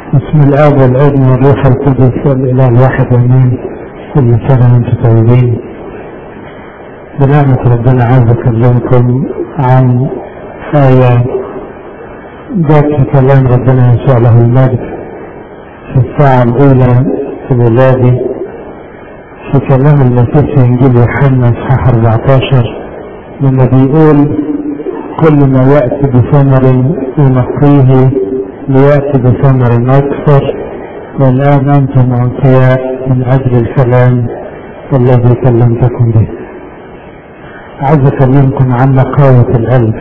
بسم الاب والابن والروح القدس والاله الواحد امين كل سنه وانتم طيبين بنعمة ربنا عايز اكلمكم عن آية جت في كلام ربنا يسوع له المجد في الساعة الأولى في الولادة في كلام المسيح في إنجيل يوحنا إصحاح 14 لما بيقول كل ما يأتي بثمر ينقيه ليأتي بثمر أكثر والآن أنتم أنقياء من أجل الكلام الذي كلمتكم به عايز أكلمكم عن نقاوة القلب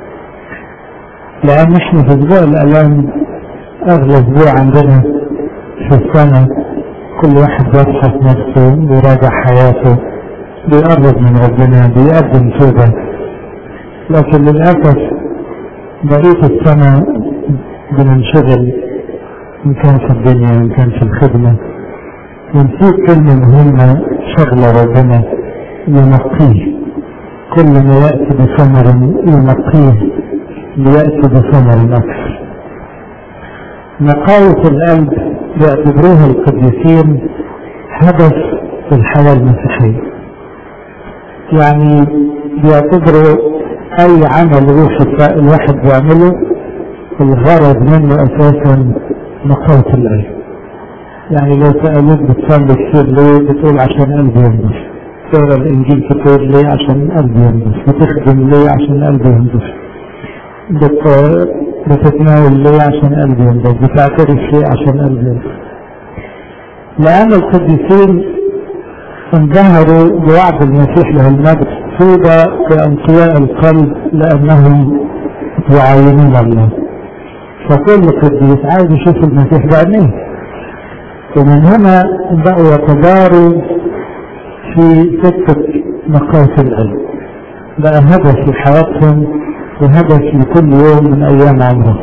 لأن إحنا في أسبوع الآلام أغلى أسبوع عندنا في السنة كل واحد بيبحث نفسه بيراجع حياته بيقرب من ربنا بيقدم توبة لكن للأسف بقية السنة بننشغل إن كان في الدنيا إن كان في الخدمة ونسيب كلمة مهمة شغلة ربنا ينقيه كل ما يأتي بثمر ينقيه ليأتي بثمر أكثر نقاوة القلب يعتبروها القديسين هدف في الحياة المسيحية يعني بيعتبروا أي عمل روحي الواحد بيعمله الغرض منه أساسا نقاوة القلب يعني لو سألوك بتصلي كتير ليه بتقول عشان قلبي ينضف تقرا الانجيل كتير ليه عشان قلبي ينضف بتخدم ليه عشان قلبي ينضف بت... بتتناول ليه عشان قلبي ينضف بتعترف ليه عشان قلبي ينضف لأن القديسين انبهروا بوعد المسيح له المجد طوبى بأنقياء القلب لأنهم يعاينون الله فكل قديس عايز يشوف المسيح بعينيه ومن هنا بقوا يتباروا في سكة نقاوة القلب بقى هدف في حياتهم وهدف لكل يوم من أيام عمرهم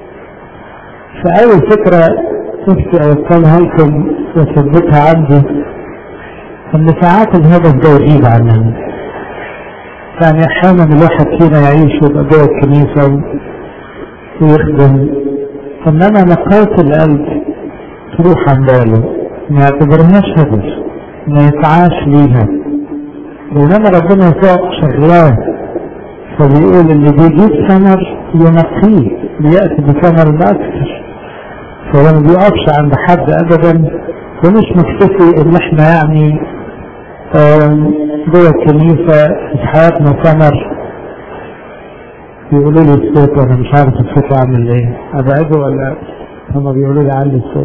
فأول فكرة نفسي أوصلها لكم وأثبتها عندي إن ساعات الهدف ده يغيب عننا يعني أحيانا الواحد فينا يعيش ويبقى جوه الكنيسة ويخدم إنما نقاوة القلب تروح عن باله ما يعتبرهاش هدف ما يسعاش ليها بينما ربنا يسوع شغلاه فبيقول اللي بيجيب ثمر ينقيه ليأتي بثمر أكثر فهو ما بيقفش عند حد أبدا ومش مكتفي إن إحنا يعني جوه الكنيسة في حياتنا ثمر بيقولوا لي الصوت وأنا مش عارف الصوت عامل إيه أبعده ولا هما بيقولوا لي علي الصوت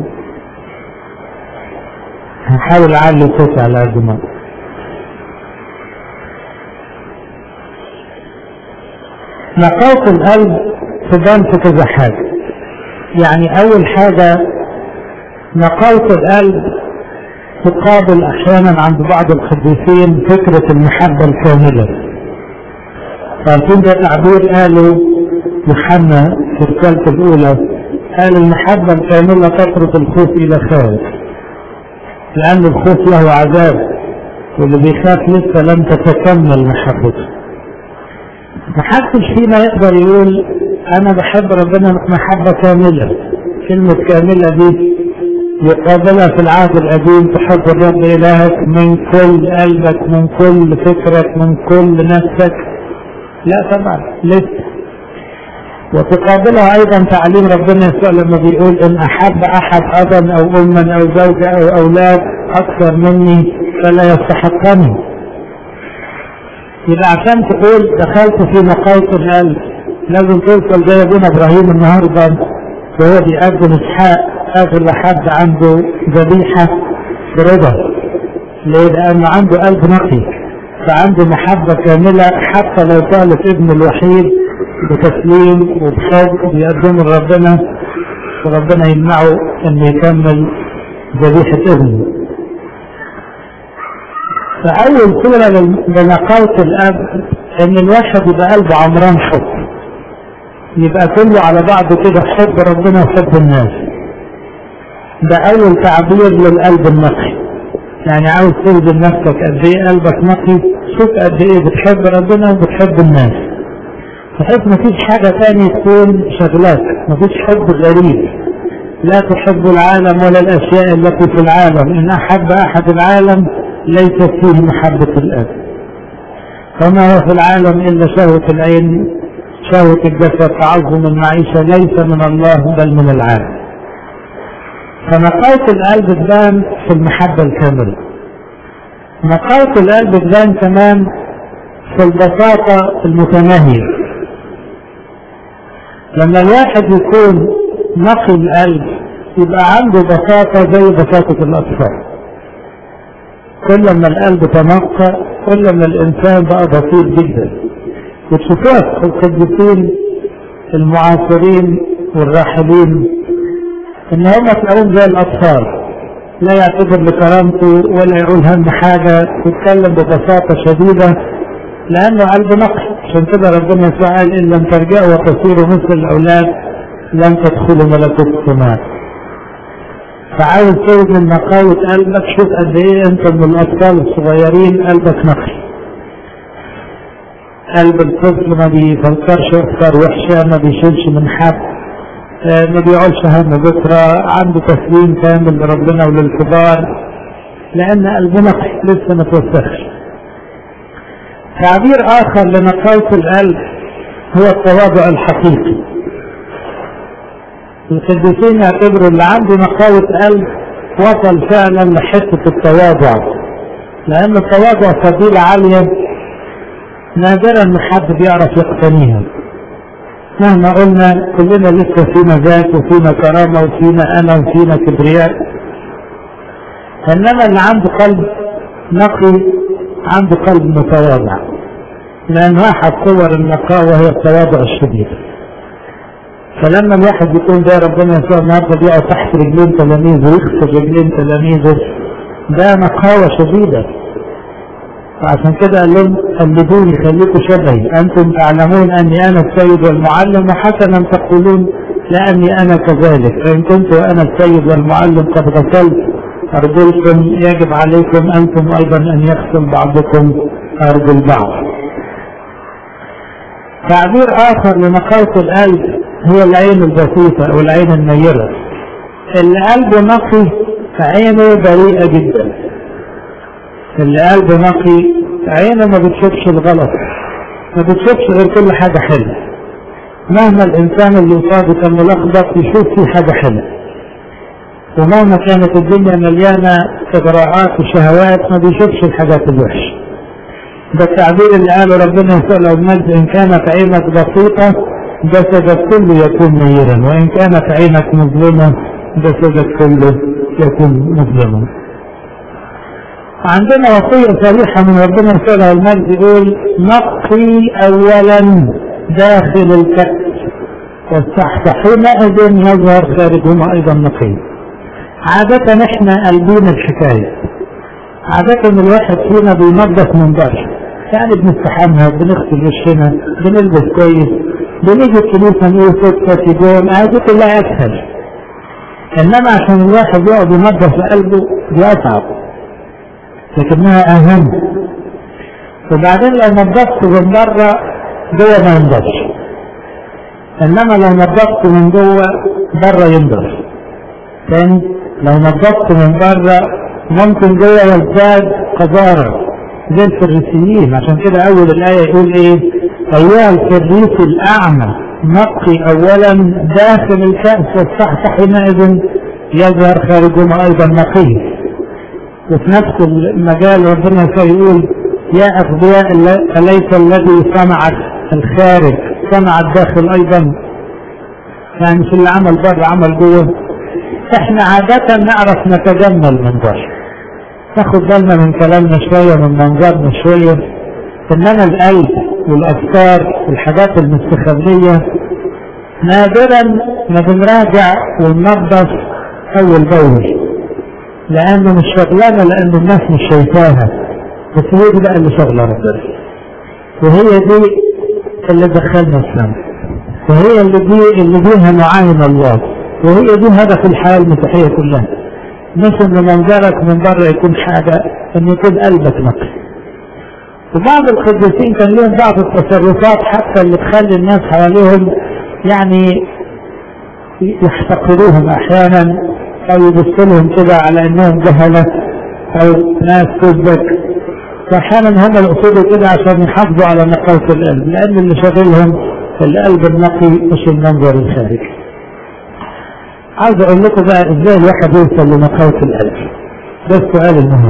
هحاول اعلي صوتي على قد ما نقاوة القلب تبان في كذا حاجة يعني أول حاجة نقاوة القلب تقابل أحيانا عند بعض القديسين فكرة المحبة الكاملة فعارفين ده تعبير قاله يوحنا في الرسالة الأولى قال المحبة الكاملة تطرد الخوف إلى خارج لأن الخوف له عذاب واللي بيخاف لسه لم تتكمل محبته محدش فينا يقدر يقول أنا بحب ربنا محبة كاملة كلمة كاملة دي يقابلها في العهد القديم تحب الرب إلهك من كل قلبك من كل فكرك من كل نفسك لا طبعا لسه وتقابلها ايضا تعليم ربنا يسوع لما بيقول ان احب احد ابا او اما او زوجة او اولاد اكثر مني فلا يستحقني يبقى عشان تقول دخلت في نقاوة القلب لازم توصل زي ابونا ابراهيم النهارده وهو بيقدم اسحاق اغلى حد عنده ذبيحه برضا ليه؟ لانه عنده قلب نقي فعنده محبه كامله حتى لو طالت ابنه الوحيد بتسليم وبحب بيقدمه لربنا وربنا يمنعه انه يكمل ذبيحة ابنه فأول صورة لنقاوة الأب إن الواحد يبقى قلبه عمران حب يبقى كله على بعضه كده حب ربنا وحب الناس ده أول تعبير للقلب النقي يعني عاوز توزن نفسك قد إيه قلبك نقي شوف قد إيه بتحب ربنا وبتحب الناس بحيث مفيش حاجة تانية تكون شغلاك مفيش حب غريب لا تحب العالم ولا الأشياء التي في العالم إن أحب أحد العالم ليست فيه محبة الآب وما هو في العالم إلا شهوة العين شهوة الجسد تعظم المعيشة ليس من الله بل من العالم فنقاوة القلب تبان في المحبة الكاملة نقاوة القلب تبان كمان في البساطة المتناهية لما الواحد يكون نقي القلب يبقى عنده بساطة زي بساطة الأطفال كل ما القلب تنقى كل ما الإنسان بقى بسيط جدا وتشوفوها في القديسين المعاصرين والراحلين إن هم تلاقوهم زي الأطفال لا يعتذر لكرامته ولا يقول هم حاجة يتكلم ببساطة شديدة لأنه قلب نقي عشان كده ربنا يسوع قال إن لم ترجعوا وتصيروا مثل الأولاد لن تدخلوا ملكوت السماء فعاوز توزن نقاوة قلبك شوف قد ايه انت من الاطفال الصغيرين قلبك نقي قلب الطفل ما بيفكرش افكار وحشة ما بيشيلش من حد ما بيقولش هم بكرة عنده تسليم كامل لربنا وللكبار لان قلبه نقي لسه ما توسخش تعبير اخر لنقاوة القلب هو التواضع الحقيقي القديسين يعتبروا اللي عنده نقاوة قلب وصل فعلا لحتة التواضع لأن التواضع فضيلة عالية نادرا ما حد بيعرف يقتنيها مهما قلنا كلنا لسه فينا ذات وفينا كرامة وفينا أنا وفينا كبرياء إنما اللي عنده قلب نقي عنده قلب متواضع لأن أحد صور النقاوة هي التواضع الشديد فلما الواحد يكون زي ربنا يسوع النهارده بيقع تحت رجلين تلاميذه ويغسل رجلين تلاميذه ده نقاوة شديدة فعشان كده قال لهم قلدوني خليكم شبهي انتم تعلمون اني انا السيد والمعلم وحسنا تقولون لاني انا كذلك فان كنت وانا السيد والمعلم قد غسلت ارجلكم يجب عليكم انتم ايضا ان يغسل بعضكم ارجل بعض تعبير اخر لنقاوة القلب هي العين البسيطة او العين النيرة اللي قلبه نقي فعينه بريئة جدا اللي قلبه نقي عينه ما بتشوفش الغلط ما بتشوفش غير كل حاجة حلوة مهما الانسان اللي قصاده كان ملخبط يشوف فيه حاجة حلوة ومهما كانت الدنيا مليانة اغراءات وشهوات ما بيشوفش الحاجات الوحشة ده التعبير اللي قاله ربنا يسأل له المجد ان كانت عينك بسيطة جسدك كله يكون نيرا وان كانت عينك مظلمة جسدك كله يكون مظلما عندنا وصية صريحة من ربنا يسأل المجد يقول نقي اولا داخل الكأس والسحت حينئذ يظهر خارجهما ايضا نقي عادة احنا قلبين الحكاية عادة الواحد فينا بينظف من بره يعني بنستحمى بنغسل وشنا بنلبس كويس بنيجي الكنيسة نقول ستة تجون هذه كلها أسهل إنما عشان الواحد يقعد ينظف قلبه دي أصعب لكنها أهم وبعدين لو نظفت من بره جوه ما ينضفش إنما لو نظفت من جوه بره ينضف تاني لو نظفت من بره ممكن جوه يزداد قذارة زي الفريسيين عشان كده أول الآية يقول إيه أيها الفريس الأعمى نقي أولا داخل الكأس والصحت حينئذ يظهر خارجهما أيضا نقي وفي نفس المجال ربنا يقول يا أغبياء أليس الذي صنع الخارج صنع الداخل أيضا يعني في اللي عمل بره عمل جوه احنا عادة نعرف نتجمل من بره ناخد بالنا من كلامنا شوية من منظرنا شوية انما القلب والافكار والحاجات المستخبية نادرا ما بنراجع وننظف اول باول لانه مش شغلانة لان الناس مش شايفاها بس هي دي بقى اللي شغلة ربنا وهي دي اللي دخلنا السما وهي اللي دي اللي بيها نعاين الله وهي دي هدف الحياة المسيحية كلها مش ان منظرك من بره يكون حاجة ان يكون قلبك نقي وبعض القديسين كان لهم بعض التصرفات حتى اللي تخلي الناس حواليهم يعني يحتقروهم احيانا او يبص لهم كده على انهم جهله او ناس تزك فاحيانا هم يقصدوا كده عشان يحافظوا على نقاوة القلب لان اللي شاغلهم القلب النقي مش المنظر الخارجي عاوز اقول لكم بقى ازاي الواحد يوصل لنقاوة القلب ده السؤال المهم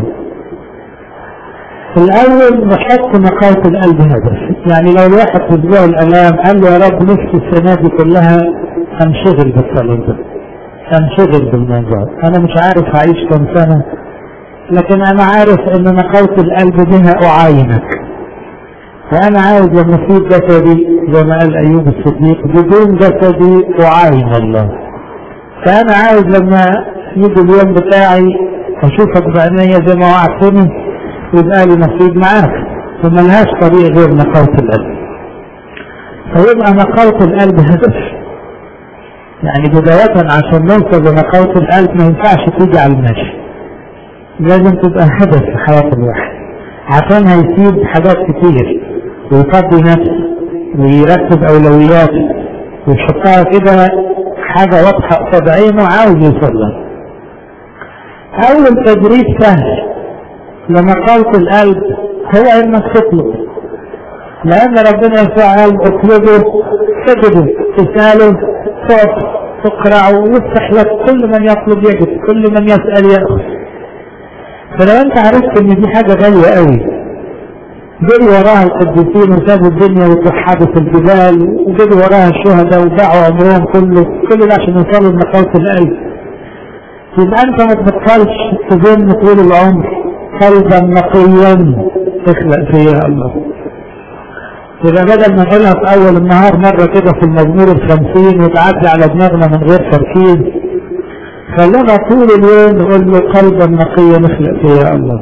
الاول نحط نقاوة القلب هدف يعني لو الواحد في اسبوع الالام قال له يا رب نفسي السنة دي كلها انشغل بالصلاة ده انشغل بالمنظر انا مش عارف هعيش كم سنة لكن انا عارف ان نقاوة القلب بها اعاينك فانا عاوز لما اسيب جسدي زي ما قال ايوب الصديق بدون جسدي اعاين الله فانا عاوز لما يجي اليوم بتاعي اشوفك بعينيا زي ما وعدتني يبقى لي نصيب معاك وملهاش طريق غير نقاوة القلب فيبقى نقاوة القلب هدف يعني بداية عشان نوصل لنقاوة القلب ما ينفعش تيجي على المشي لازم تبقى هدف في حياة الواحد عشان هيسيب حاجات كتير ويفضي نفسه ويرتب أولوياته ويحطها كده حاجة واضحة قصاد عينه عاوز يوصل لها أول تدريب سهل لنقاوة القلب هو إنك تطلب لأن ربنا يسوع قال اطلبوا تجدوا تسألوا تعطوا تقرعوا ويفتح لك كل من يطلب يجد كل من يسأل يأخذ فلو انت عرفت ان دي حاجة غالية قوي جري وراها القديسين وسابوا الدنيا وتوحدوا في الجبال وجري وراها الشهداء وباعوا عمرهم كله كل ده عشان يوصلوا لنقاوة القلب يبقى انت ما تبطلش تظن طول العمر قلبا نقيا تخلق فيها الله يبقى بدل ما نقولها في اول النهار مرة كده في المزمور الخمسين وتعدي على دماغنا من غير تركيز خلينا طول اليوم نقول له قلبا نقيا نخلق فيها الله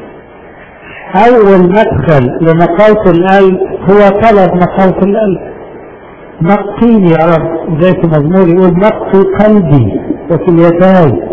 اول مدخل لنقاوة القلب هو طلب نقاوة القلب نقيني يا رب زي في مزمور يقول نقي قلبي وكليتاي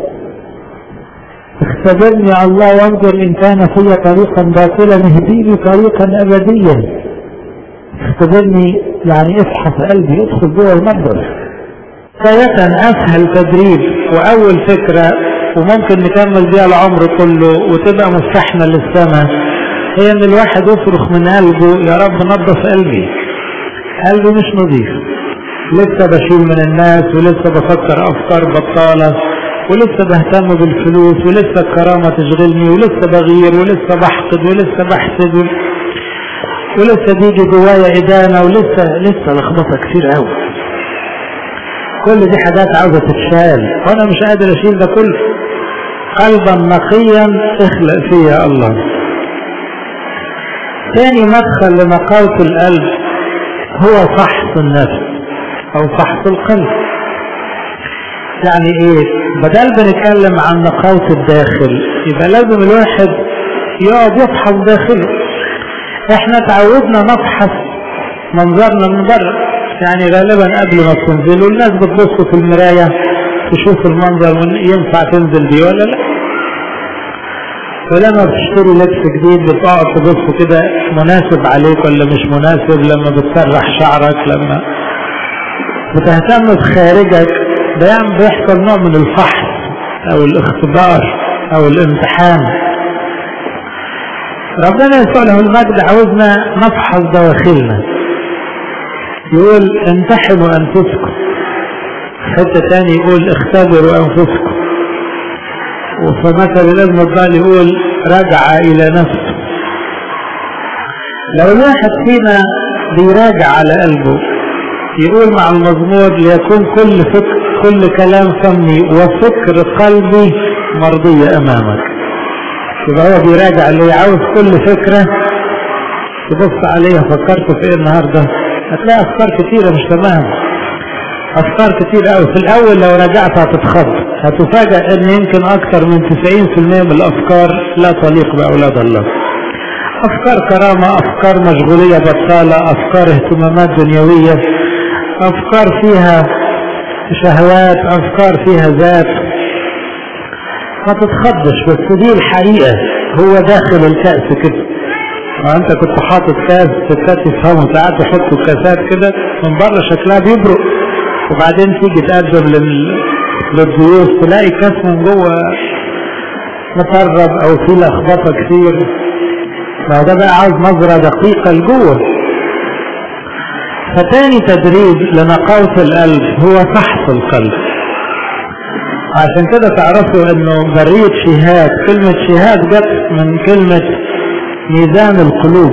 اختبرني يا الله وانظر ان كان في طريقا باطلا اهديني طريقا ابديا اختبرني يعني افحص قلبي ادخل جوه المنظر بداية اسهل تدريب واول فكرة وممكن نكمل بيها العمر كله وتبقى مفتاحنا للسماء هي ان الواحد يصرخ من قلبه يا رب نظف قلبي قلبي مش نظيف لسه بشيل من الناس ولسه بفكر افكار بطالة ولسه بهتم بالفلوس ولسه الكرامة تشغلني ولسه بغير ولسه بحقد ولسه بحسد ولسه بيجي جوايا إدانة ولسه لسه لخبطة كتير قوي كل دي حاجات عاوزة تتشال وأنا مش قادر أشيل ده كله قلبا نقيا اخلق فيا الله تاني مدخل لنقاوة القلب هو فحص النفس أو فحص القلب يعني ايه بدل بنتكلم عن نقاوة الداخل يبقى لازم الواحد يقعد يفحص داخله احنا تعودنا نفحص منظرنا من بره يعني غالبا قبل ما تنزلوا الناس بتبص في المراية تشوف المنظر من ينفع تنزل بيه ولا لا ولما بتشتري لبس جديد بتقعد تبص كده مناسب عليك ولا مش مناسب لما بتسرح شعرك لما بتهتم بخارجك ده بيحصل نوع من الفحص او الاختبار او الامتحان ربنا يسوع له المجد عاوزنا نفحص دواخلنا يقول امتحنوا انفسكم حتة تاني يقول اختبروا انفسكم وفمثل الابن الضال يقول رجع الى نفسه لو الواحد فينا بيراجع على قلبه يقول مع المزمور ليكون كل فكر كل كلام فمي وفكر قلبي مرضية امامك يبقى هو بيراجع اللي عاوز كل فكرة تبص عليها فكرت في ايه النهاردة هتلاقي افكار كتيرة مش تمام افكار كتير قوي في الاول لو رجعت هتتخض هتفاجأ ان يمكن اكتر من 90% من الافكار لا تليق باولاد الله افكار كرامة افكار مشغولية بطالة افكار اهتمامات دنيوية افكار فيها شهوات افكار فيها ذات ما تتخضش بس دي الحقيقة هو داخل الكأس كده ما انت كنت حاطط كاس ستات يفهموا ساعات يحطوا كاسات كده من بره شكلها بيبرق وبعدين تيجي تقدم لل... للضيوف تلاقي كاس من جوه مطرب او فيه لخبطه كتير ما ده بقى عاوز نظره دقيقه لجوه فتاني تدريب لنقاوة القلب هو فحص القلب عشان كده تعرفوا انه برية شهاد كلمة شهاد جت من كلمة ميزان القلوب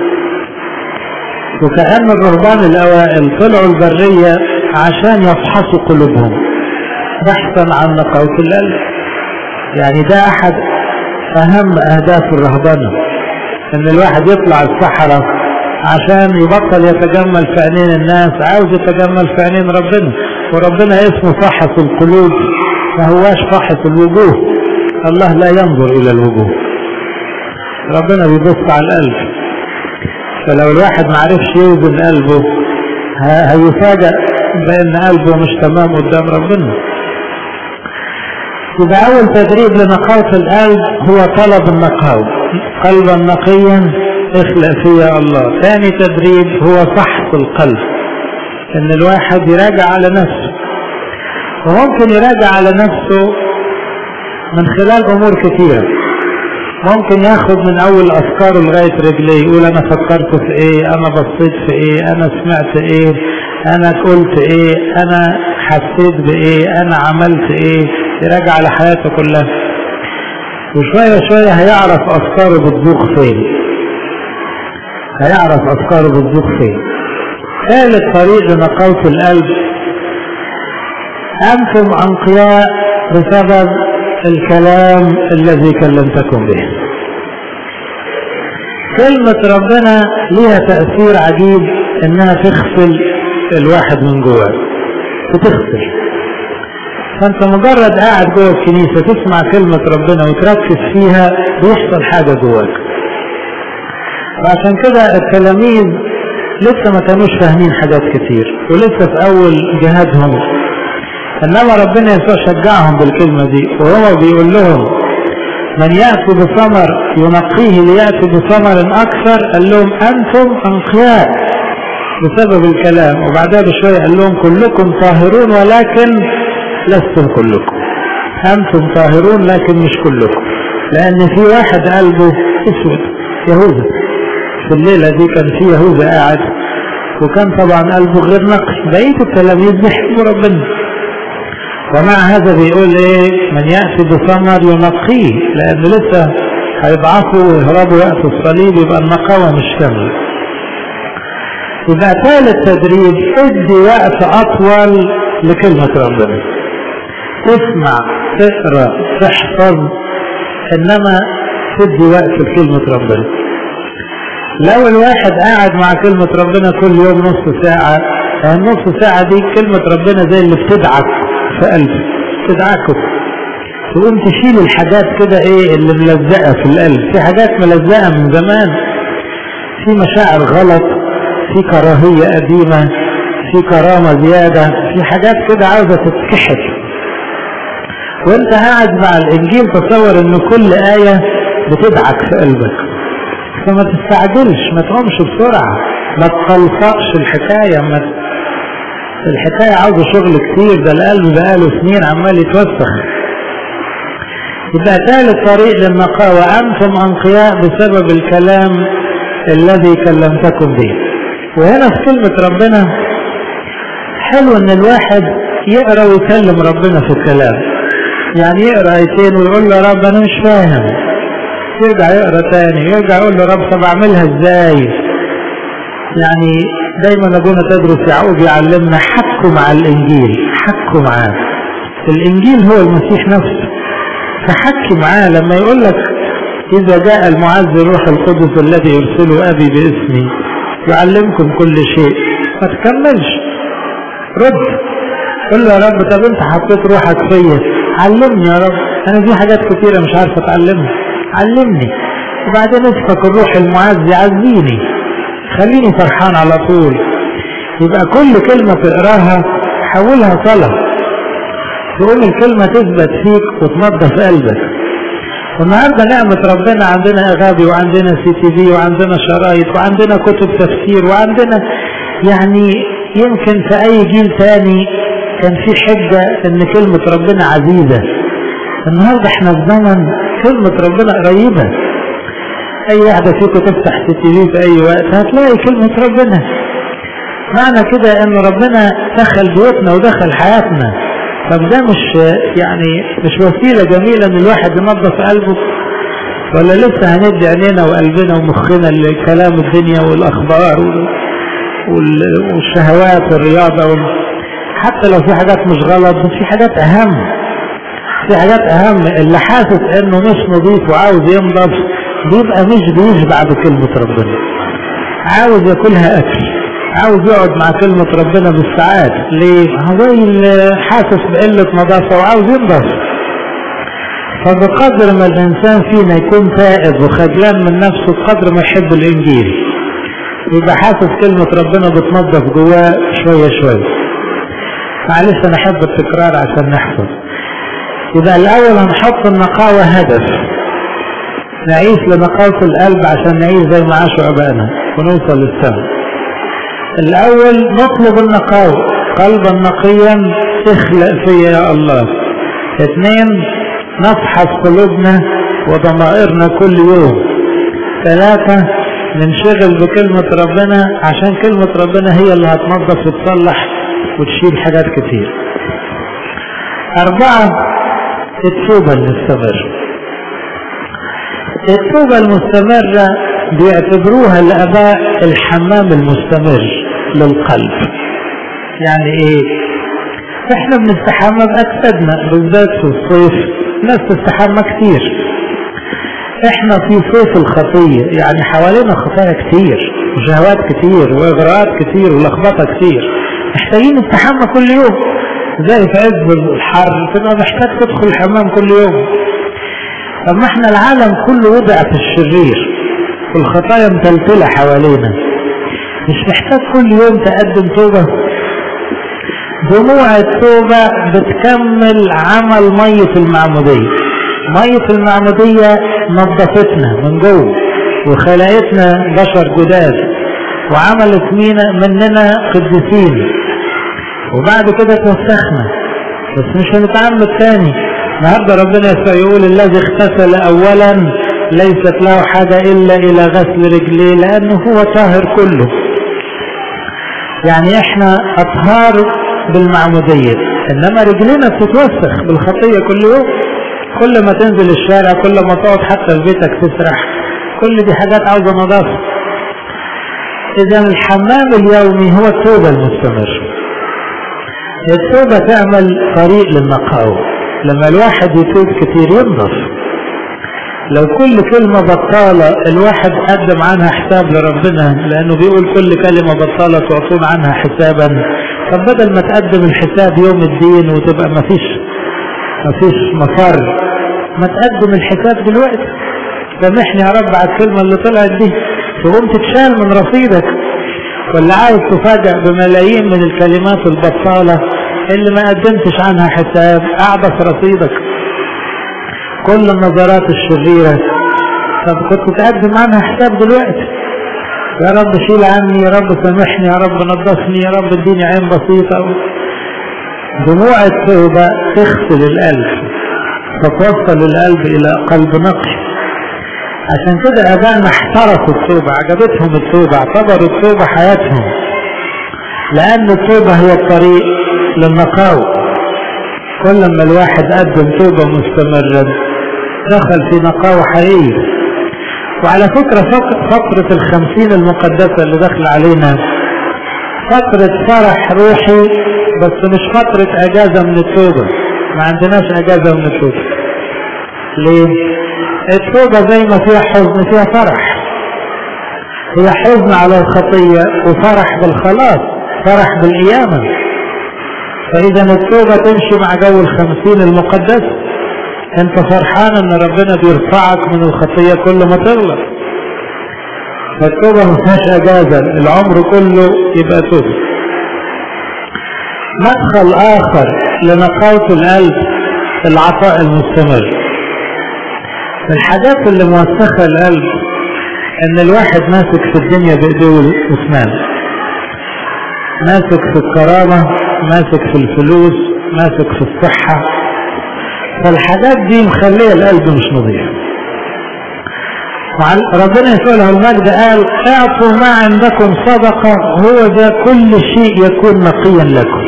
وكأن الرهبان الأوائل طلعوا البرية عشان يفحصوا قلوبهم بحثا عن نقاوة القلب يعني ده أحد أهم أهداف الرهبنة إن الواحد يطلع الصحراء عشان يبطل يتجمل في عينين الناس عاوز يتجمل في عينين ربنا وربنا اسمه فحص القلوب ما هواش فحص الوجوه الله لا ينظر الى الوجوه ربنا بيبص على القلب فلو الواحد ما عرفش يوزن قلبه هيفاجأ بان قلبه مش تمام قدام ربنا يبقى اول تدريب لنقاوة القلب هو طلب النقاوة قلبا نقيا اخلق فيا الله ثاني تدريب هو فحص القلب ان الواحد يراجع على نفسه وممكن يراجع على نفسه من خلال امور كثيرة ممكن ياخد من اول افكاره لغاية رجليه يقول انا فكرت في ايه انا بصيت في ايه انا سمعت ايه انا قلت ايه انا حسيت بايه انا عملت ايه يراجع على حياته كلها وشوية شوية هيعرف افكاره بتزوق فين هيعرف افكاره بتزوق فين ثالث طريق لنقاوة القلب انتم انقياء بسبب الكلام الذي كلمتكم به كلمة ربنا ليها تأثير عجيب انها تغسل الواحد من جوه بتغسل فانت مجرد قاعد جوه الكنيسة تسمع كلمة ربنا وتركز فيها بيحصل حاجة جواك وعشان كده التلاميذ لسه ما كانوش فاهمين حاجات كتير ولسه في اول جهادهم انما ربنا يسوع شجعهم بالكلمة دي وهو بيقول لهم من يأتي بثمر ينقيه ليأتي بثمر أكثر قال لهم أنتم أنقياء بسبب الكلام وبعدها بشوية قال لهم كلكم طاهرون ولكن لستم كلكم أنتم طاهرون لكن مش كلكم لأن في واحد قلبه أسود يهوذا في الليلة دي كان في يهوذا قاعد وكان طبعا قلبه غير نقي بقية التلاميذ بيحبوا ربنا ومع هذا بيقول ايه من يأتي بثمر ينقيه لان لسه هيضعفوا ويهربوا وقت الصليب يبقى النقاوة مش كاملة يبقى ثالث تدريب ادي وقت اطول لكلمة ربنا تسمع تقرا تحفظ انما تدي وقت لكلمة ربنا لو الواحد قاعد مع كلمة ربنا كل يوم نص ساعة النص ساعة دي كلمة ربنا زي اللي بتدعك في قلبك تدعكه تقوم تشيل الحاجات كده ايه اللي ملزقة في القلب في حاجات ملزقة من زمان في مشاعر غلط في كراهية قديمة في كرامة زيادة في حاجات كده عاوزة تتكحت وانت قاعد مع الانجيل تصور ان كل آية بتدعك في قلبك فما تستعجلش ما تقومش بسرعة ما تقلصقش الحكاية ما الحكاية عاوزة شغل كتير ده القلب بقاله سنين عمال يتوسخ يبقى ثالث طريق للنقاوة أنتم أنقياء بسبب الكلام الذي كلمتكم به وهنا في كلمة ربنا حلو ان الواحد يقرأ ويكلم ربنا في الكلام يعني يقرأ ايتين ويقول له يا رب انا مش فاهم يرجع يقرأ تاني يرجع يقول له رب طب اعملها ازاي يعني دايما ابونا تدرس يعقوب يعلمنا حكوا مع الانجيل حكوا معاه الانجيل هو المسيح نفسه فحكي معاه لما يقول لك اذا جاء المعز الروح القدس الذي يرسله ابي باسمي يعلمكم كل شيء ما تكملش رد قل له يا رب طب انت حطيت روحك فيا علمني يا رب انا في حاجات كتيره مش عارف اتعلمها علمني وبعدين اسفك الروح المعز يعزيني خليني فرحان على طول يبقى كل كلمة تقراها حولها صلاة تقوم الكلمة تثبت فيك وتنظف قلبك والنهاردة نعمة ربنا عندنا أغابي وعندنا سي تي في وعندنا شرايط وعندنا كتب تفسير وعندنا يعني يمكن في أي جيل تاني كان في حجة ان كلمة ربنا عزيزة النهاردة احنا في زمن كلمة ربنا قريبة اي واحدة فيكم تفتح تي في في اي وقت هتلاقي كلمة ربنا معنى كده ان ربنا دخل بيوتنا ودخل حياتنا طب ده مش يعني مش وسيلة جميلة ان الواحد ينظف قلبه ولا لسه هندي عينينا وقلبنا ومخنا لكلام الدنيا والاخبار والشهوات والرياضة وال... حتى لو في حاجات مش غلط بس في حاجات اهم في حاجات اهم اللي حاسس انه مش نظيف وعاوز ينضف بيبقى مش بيشبع بكلمة ربنا عاوز ياكلها اكل عاوز يقعد مع كلمة ربنا بالساعات ليه؟ هو زي اللي حاسس بقلة نظافة وعاوز ينضف فبقدر ما الانسان فينا يكون تائب وخجلان من نفسه بقدر ما يحب الانجيل يبقى حاسس كلمة ربنا بتنظف جواه شوية شوية معلش انا احب التكرار عشان نحفظ يبقى الاول هنحط النقاوة هدف نعيش لنقاوة القلب عشان نعيش زي ما عاشوا ابائنا ونوصل للسماء الاول نطلب النقاوة قلبا نقيا اخلق فيا يا الله اثنين نفحص قلوبنا وضمائرنا كل يوم ثلاثة ننشغل بكلمة ربنا عشان كلمة ربنا هي اللي هتنظف وتصلح وتشيل حاجات كتير أربعة التوبة المستمرة التوبة المستمرة بيعتبروها الآباء الحمام المستمر للقلب يعني ايه احنا بنستحمى باجسادنا بالذات في الصيف ناس تستحمى كتير احنا في صيف الخطية يعني حوالينا خطايا كتير وشهوات كتير واغراءات كتير ولخبطة كتير محتاجين نستحمى كل يوم زي في عز الحر تبقى محتاج تدخل الحمام كل يوم طب ما احنا العالم كله وضع في الشرير والخطايا متلتلة حوالينا مش محتاج كل يوم تقدم توبة دموع التوبة بتكمل عمل مية المعمودية مية المعمودية نظفتنا من جوه وخلقتنا بشر جداد وعملت مينا مننا قديسين وبعد كده توسخنا بس مش هنتعمد تاني النهارده ربنا يقول الذي اغتسل اولا ليست له حاجة الا الى غسل رجليه لانه هو طاهر كله يعني احنا اطهار بالمعمودية انما رجلنا بتتوسخ بالخطية كل يوم كل ما تنزل الشارع كل ما تقعد حتى في بيتك تسرح كل دي حاجات عاوزة نظافة اذا الحمام اليومي هو التوبة المستمر التوبة تعمل طريق للنقاوة لما الواحد يتوب كتير ينضف لو كل كلمة بطالة الواحد قدم عنها حساب لربنا لأنه بيقول كل كلمة بطالة تعطون عنها حسابا طب بدل ما تقدم الحساب يوم الدين وتبقى مفيش مفيش مفر ما تقدم الحساب دلوقتي سامحني يا رب على الكلمة اللي طلعت دي تقوم تتشال من رصيدك ولا عاوز تفاجأ بملايين من الكلمات البطالة اللي ما قدمتش عنها حساب قاعدة في رصيدك كل النظرات الشريرة طب كنت تقدم عنها حساب دلوقتي يا رب شيل عني يا رب سامحني يا رب نظفني يا رب اديني عين بسيطة دموع التوبة تغسل القلب فتوصل القلب إلى قلب نقي عشان كده أبائنا احترسوا التوبة عجبتهم التوبة اعتبروا التوبة حياتهم لأن التوبة هي الطريق للنقاوة كل ما الواحد قدم توبة مستمرة دخل في نقاوة حقيقية وعلى فكرة فترة الخمسين المقدسة اللي دخل علينا فترة فرح روحي بس مش فترة اجازة من التوبة ما عندناش اجازة من التوبة ليه التوبة زي ما فيها حزن فيها فرح هي حزن على الخطية وفرح بالخلاص فرح بالقيامة فإذا التوبة تمشي مع جو الخمسين المقدس انت فرحان ان ربنا بيرفعك من الخطية كل ما تغلط فالتوبة ما فيهاش اجازة العمر كله يبقى توبة مدخل اخر لنقاوة القلب العطاء المستمر الحاجات اللي موسخة القلب ان الواحد ماسك في الدنيا بايديه واسنانه ماسك في الكرامة ماسك في الفلوس ماسك في الصحة فالحاجات دي مخلية القلب مش نظيف ربنا يسأله المجد قال اعطوا ما عندكم صدقة هو ذا كل شيء يكون نقيا لكم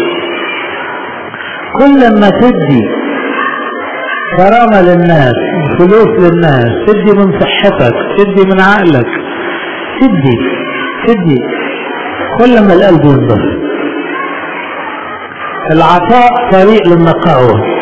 كل ما تدي كرامة للناس فلوس للناس تدي من صحتك تدي من عقلك تدي تدي كل ما القلب ينضف العطاء طريق للنقاوة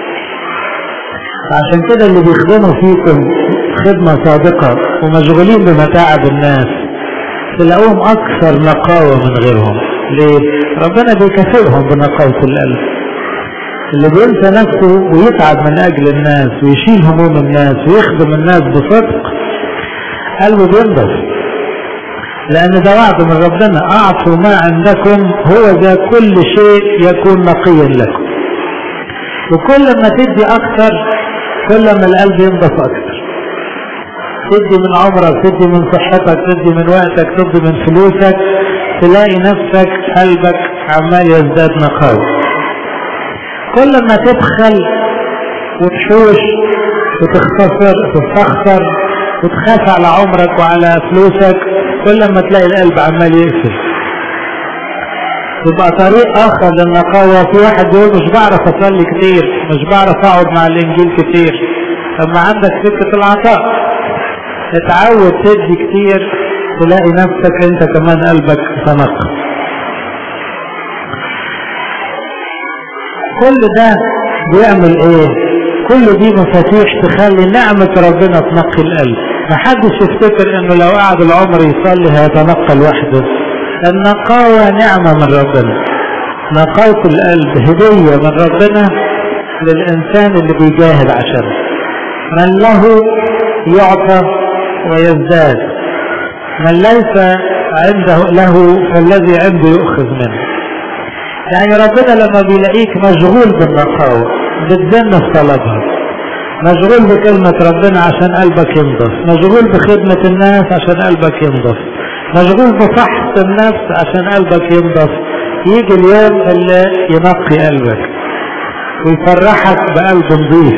عشان كده اللي بيخدموا فيكم خدمة صادقة ومشغولين بمتاعب الناس تلاقوهم أكثر نقاوة من غيرهم ليه؟ ربنا بيكافئهم بنقاوة القلب اللي بينسى نفسه ويتعب من أجل الناس ويشيل هموم الناس ويخدم الناس بصدق قلبه بينضف لأن ده وعد من ربنا أعطوا ما عندكم هو ذا كل شيء يكون نقيا لكم وكل ما تدي أكثر كل ما القلب ينضف أكثر تدي من عمرك تدي من صحتك تدي من وقتك تدي من فلوسك تلاقي نفسك قلبك عمال يزداد نقاوة كل ما تبخل وتحوش وتختصر تستخسر وتخاف على عمرك وعلى فلوسك كل ما تلاقي القلب عمال يقفل يبقى طريق اخر للنقاوة في واحد يقول مش بعرف اصلي كتير مش بعرف اقعد مع الانجيل كتير لما عندك سكة العطاء اتعود تدي كتير تلاقي نفسك انت كمان قلبك تنقى كل ده بيعمل ايه كل دي مفاتيح تخلي نعمة ربنا تنقي القلب محدش يفتكر انه لو قعد العمر يصلي هيتنقى لوحده النقاوة نعمة من ربنا نقاوة القلب هدية من ربنا للإنسان اللي بيجاهد عشانه من له يعطى ويزداد من ليس عنده له فالذي عنده يؤخذ منه يعني ربنا لما بيلاقيك مشغول بالنقاوة بتزن في طلبها مشغول بكلمة ربنا عشان قلبك ينضف مشغول بخدمة الناس عشان قلبك ينضف مشغول بفحص النفس عشان قلبك ينضف يجي اليوم اللي ينقي قلبك ويفرحك بقلب نظيف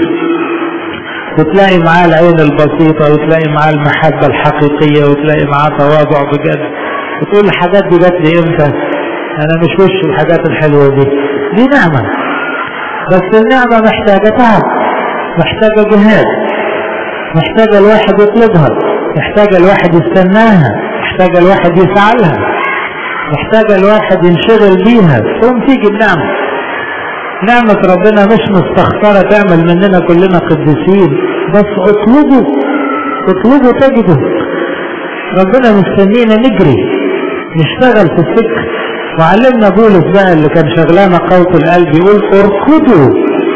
وتلاقي معاه العين البسيطة وتلاقي معاه المحبة الحقيقية وتلاقي معاه تواضع بجد وتقول الحاجات دي جات لي امتى انا مش وش الحاجات الحلوة دي دي نعمة بس النعمة محتاجة تعب محتاجة جهاد محتاجة الواحد يطلبها محتاجة الواحد يستناها محتاجة الواحد يسعى لها محتاجة الواحد ينشغل بيها ثم تيجي النعمة نعمة ربنا مش مستخسرة تعمل مننا كلنا قديسين بس اطلبوا اطلبوا تجدوا ربنا مستنينا نجري نشتغل في السكة وعلمنا بولس بقى اللي كان شغلانة قوة القلب يقول اركضوا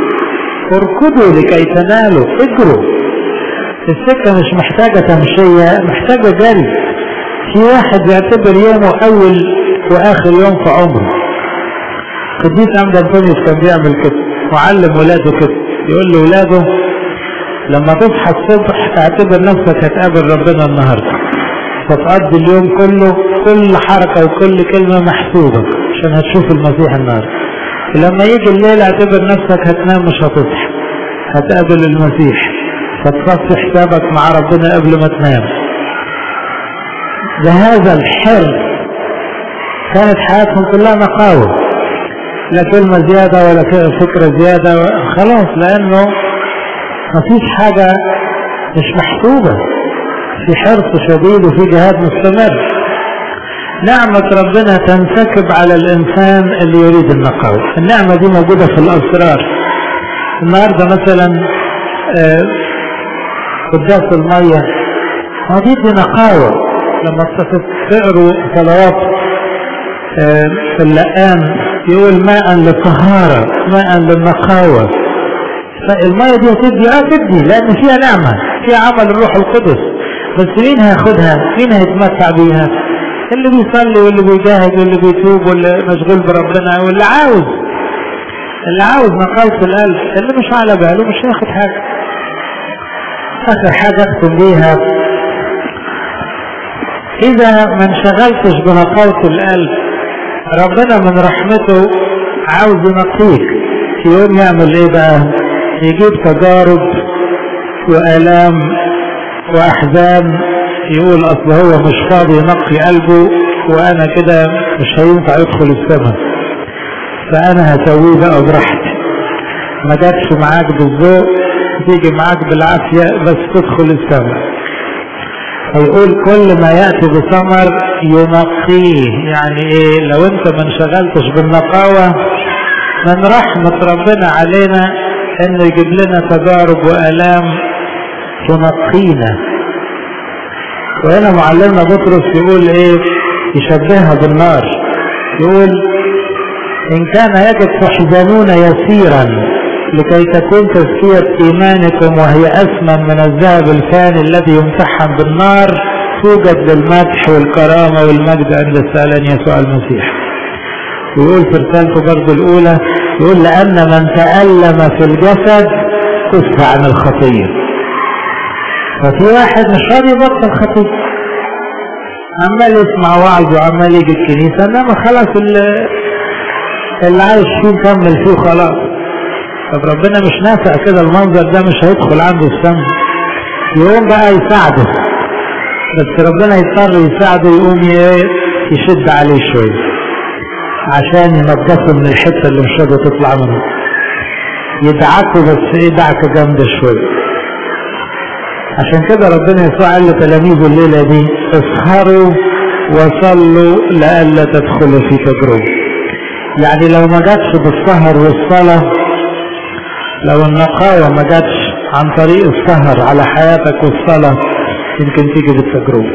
اركضوا لكي تنالوا اجروا السكة مش محتاجة تمشية محتاجة جري في واحد يعتبر يومه اول واخر يوم في عمره قديس عمد انطونيوس كان بيعمل كده وعلم ولاده كده يقول لولاده لما تصحى الصبح اعتبر نفسك هتقابل ربنا النهارده فتقضي اليوم كله كل حركة وكل كلمة محسوبة عشان هتشوف المسيح النهارده لما يجي الليل اعتبر نفسك هتنام مش هتصحى هتقابل المسيح فتصفي حسابك مع ربنا قبل ما تنام بهذا الحر كانت حياتهم كلها نقاوة لا كلمة زيادة ولا فكرة زيادة خلاص لأنه مفيش حاجة مش محسوبة في حرص شديد وفي جهاد مستمر نعمة ربنا تنسكب على الإنسان اللي يريد النقاوة النعمة دي موجودة في الأسرار النهاردة مثلا قداس المية هذه دي نقاوة لما تقروا صلوات في اللقان يقول ماء للطهارة ماء للنقاوة فالمية دي هتدي اه تدي لان فيها نعمة فيها عمل الروح القدس بس مين هياخدها مين هيتمتع بيها اللي بيصلي واللي بيجاهد واللي بيتوب واللي مشغول بربنا واللي عاوز اللي عاوز نقاوة القلب اللي مش على باله مش هياخد حاجة اخر حاجة اختم بيها اذا ما انشغلتش بنقاوة القلب ربنا من رحمته عاوز ينقيك يقوم يعمل ايه بقى يجيب تجارب والام واحزان يقول اصل هو مش فاضي ينقي قلبه وانا كده مش هينفع يدخل السماء فانا هسويه بقى براحتي ما جاتش معاك بالذوق تيجي معاك بالعافية بس تدخل السماء فيقول كل ما يأتي بثمر ينقيه يعني ايه لو انت ما انشغلتش بالنقاوة من رحمة ربنا علينا انه يجيب لنا تجارب والام تنقينا وهنا معلمنا بطرس يقول ايه يشبهها بالنار يقول ان كان يجب تحزنون يسيرا لكي تكون تزكية ايمانكم وهي اثمن من الذهب الفاني الذي يمتحن بالنار توجد للمدح والكرامة والمجد عند السالن يسوع المسيح ويقول في رسالته برضه الاولى يقول لان من تألم في الجسد كف عن الخطيه ففي واحد مش راضي يبطل خطية عمال يسمع وعظ وعمال يجي الكنيسة انما خلاص اللي, اللي عايش فيه مكمل فيه خلاص طب ربنا مش نافع كده المنظر ده مش هيدخل عنده السم يقوم بقى يساعده بس ربنا يضطر يساعده يقوم يشد عليه شوية عشان ينضفه من الحتة اللي مش راضية تطلع منه يدعكه بس ايه دعكة جامدة شوية عشان كده ربنا يسوع قال لتلاميذه الليلة دي اسهروا وصلوا لئلا تدخلوا في تجربة يعني لو ما جاتش بالسهر والصلاة لو النقاوة ما جاتش عن طريق السهر على حياتك والصلاة يمكن تيجي بالتجربة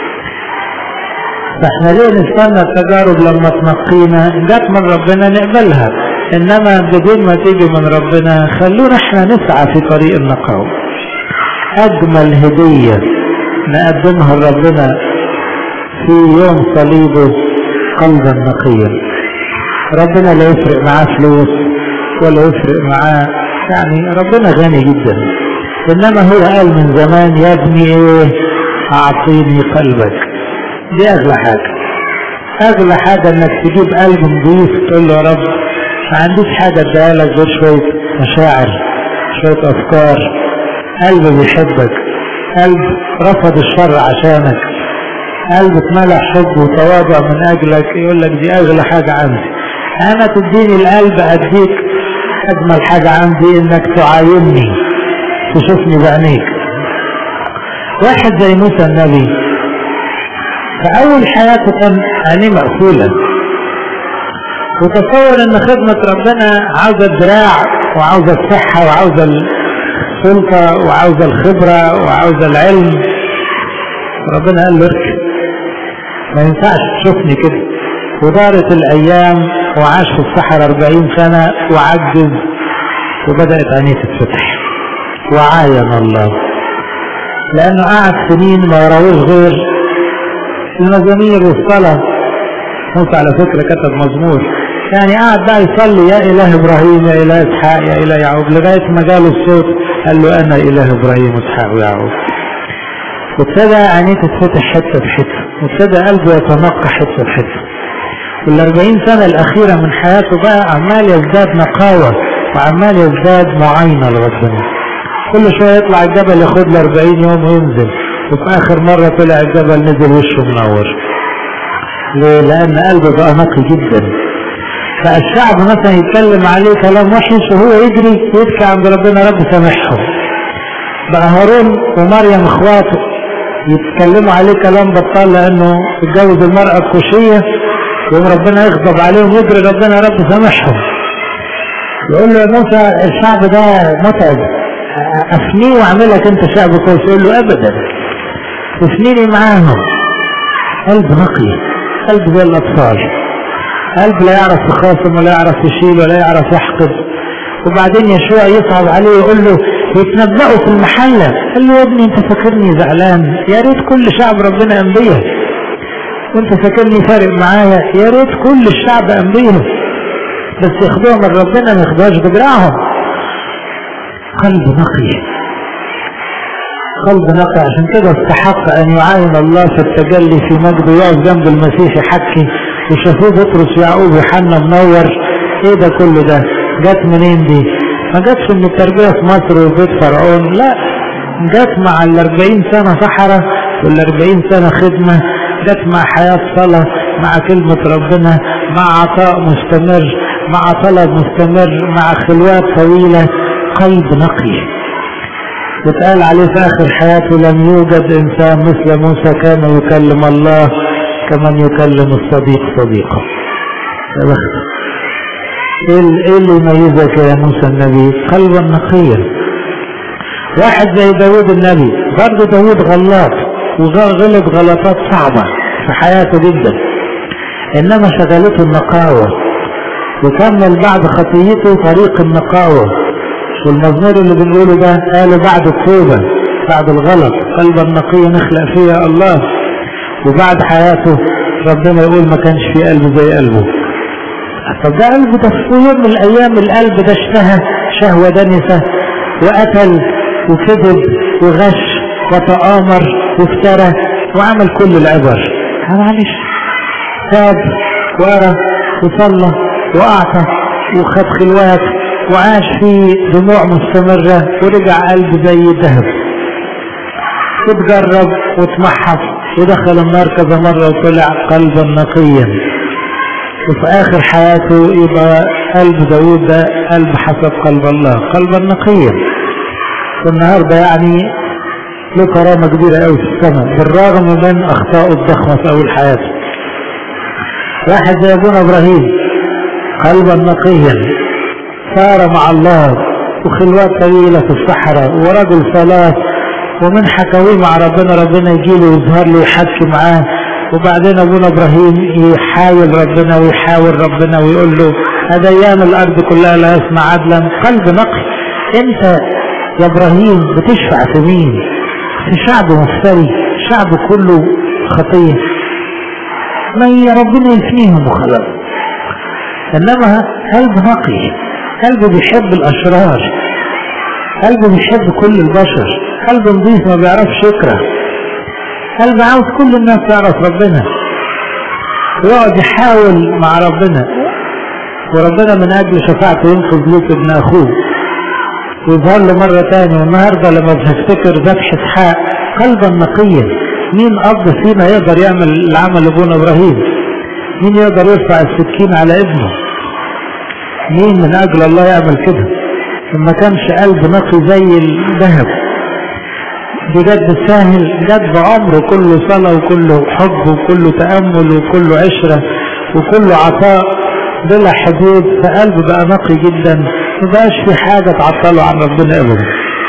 فاحنا ليه نستنى التجارب لما تنقينا جت من ربنا نقبلها انما بدون ما تيجي من ربنا خلونا احنا نسعى في طريق النقاوة اجمل هدية نقدمها لربنا في يوم صليبه قلبا نقيا ربنا لا يفرق معاه فلوس ولا يفرق معاه يعني ربنا غني جدا انما هو قال من زمان يا ابني ايه اعطيني قلبك دي اغلى حاجة اغلى حاجة انك تجيب قلب نضيف تقول له يا رب ما عنديش حاجة اديها لك غير شوية مشاعر شوية افكار قلب بيحبك قلب رفض الشر عشانك قلب اتملى حب وتواضع من اجلك يقول لك دي اغلى حاجة عندي انا تديني القلب اديك اجمل حاجة عندي انك تعاينني تشوفني بعينيك واحد زي موسى النبي فاول حياته كان عينيه مقفولة وتصور ان خدمة ربنا عاوزة الدراع وعاوزة الصحة وعاوزة السلطة وعاوزة الخبرة وعاوزة العلم ربنا قال له اركب ما ينفعش تشوفني كده ودارت الايام وعاش في الصحراء 40 سنة وعجز وبدأت عينيه تتفتح وعاين الله لانه قعد سنين ما يراويش غير المزامير والصلاة موسى على فكرة كتب مزمور يعني قعد بقى يصلي يا اله ابراهيم يا اله اسحاق يا اله يعقوب لغاية ما جاله الصوت قال له انا اله ابراهيم واسحاق ويعقوب وابتدى عينيه تتفتح حته بحته وابتدى قلبه يتنقى حته بحته والأربعين سنة الأخيرة من حياته بقى عمال يزداد نقاوة وعمال يزداد معاينة لربنا كل شوية يطلع الجبل ياخد له 40 يوم وينزل وفي آخر مرة طلع الجبل نزل وشه منور ليه؟ لأن قلبه بقى نقي جدا فالشعب مثلا يتكلم عليه كلام وحش وهو يجري ويبكي عند ربنا رب سامحهم بقى هارون ومريم اخواته يتكلموا عليه كلام بطال لانه اتجوز المرأة الكوشية يوم ربنا يغضب عليهم يجري ربنا يا رب سامحهم يقول له يا موسى الشعب ده متعب افنيه واعملك انت شعب كويس يقول له ابدا افنيني معاهم قلب نقي قلب زي الاطفال قلب لا يعرف يخاصم ولا يعرف يشيل ولا يعرف يحقد وبعدين يشوع يصعب عليه يقول له يتنبأوا في المحلة قال له يا ابني انت فاكرني زعلان يا ريت كل شعب ربنا انبياء وانت فاكرني فارق معايا يا ريت كل الشعب انبياء بس ياخدوها من ربنا ما ياخدوهاش بدراعهم قلب نقي قلب نقي عشان كده استحق ان يعاين الله في التجلي في مجده يقف جنب المسيح يحكي وشافوه بطرس ويعقوب ويوحنا منور ايه ده كله ده جت منين دي ما جاتش من التربية في مصر وبيت فرعون لا جت مع الاربعين سنة صحراء والاربعين سنة خدمة جت مع حياة صلاة مع كلمة ربنا مع عطاء مستمر مع طلب مستمر مع خلوات طويلة قلب نقي واتقال عليه في اخر حياته لم يوجد انسان مثل موسى كان يكلم الله كمن يكلم الصديق صديقه يا بخت ايه اللي يميزك يا موسى النبي قلبا نقيا واحد زي داود النبي برضه داود غلط وغلط غلطات صعبة في حياته جدا انما شغلته النقاوة وكمل بعد خطيته طريق النقاوة والمزمور اللي بنقوله ده قاله بعد التوبة بعد الغلط قلبا نقيا نخلق فيها الله وبعد حياته ربنا يقول ما كانش في قلب زي قلبه طب ده قلبه ده في يوم من الايام القلب ده اشتهى شهوة دنسة وقتل وكذب وغش وتآمر وافترى وعمل كل العبر معلش تاب وقرا وصلى واعطى وخد خلوات وعاش في دموع مستمرة ورجع قلب زي الذهب وتجرب وتمحص ودخل النار كذا مرة وطلع قلبا نقيا وفي آخر حياته يبقى قلب داود ده قلب حسب قلب الله قلبا نقيا والنهارده يعني له كرامة كبيرة قوي في السماء بالرغم من أخطائه الضخمة في أول حياته واحد زي أبونا إبراهيم قلبا نقيا سار مع الله وخلوات طويلة في الصحراء ورجل صلاة ومن حكاويه مع ربنا ربنا يجي له ويظهر له ويحكي معاه وبعدين ابونا ابراهيم يحاول ربنا ويحاول ربنا ويقول له هذا ايام الارض كلها لا يسمع عدلا قلب نقي انت يا ابراهيم بتشفع في مين في شعب مفتري شعب كله خطيه ما ربنا يفنيهم وخلاص انما قلب نقي قلبه بيحب الاشرار قلبه بيحب كل البشر قلبه نظيف ما بيعرفش يكره قلبه عاوز كل الناس تعرف ربنا ويقعد يحاول مع ربنا وربنا من اجل شفاعته ينقذ لوط ابن اخوه ويظهر له مرة تاني والنهاردة لما بنفتكر ذبح اسحاق قلبا نقيا مين اب فينا يقدر يعمل العمل ابونا ابراهيم مين يقدر يرفع السكين على ابنه مين من اجل الله يعمل كده ما كانش قلب نقي زي الذهب بجد سهل جد عمره كله صلاة وكله حب وكله تأمل وكله عشرة وكله عطاء بلا حدود فقلبه بقى نقي جدا ما بقاش في حاجة تعطله عن ربنا ابدا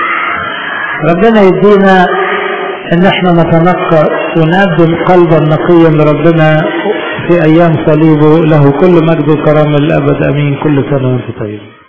ربنا يدينا ان احنا نتنقى ونقدم قلبا نقيا لربنا في ايام صليبه له كل مجد وكرامه للابد امين كل سنه وانتم طيبين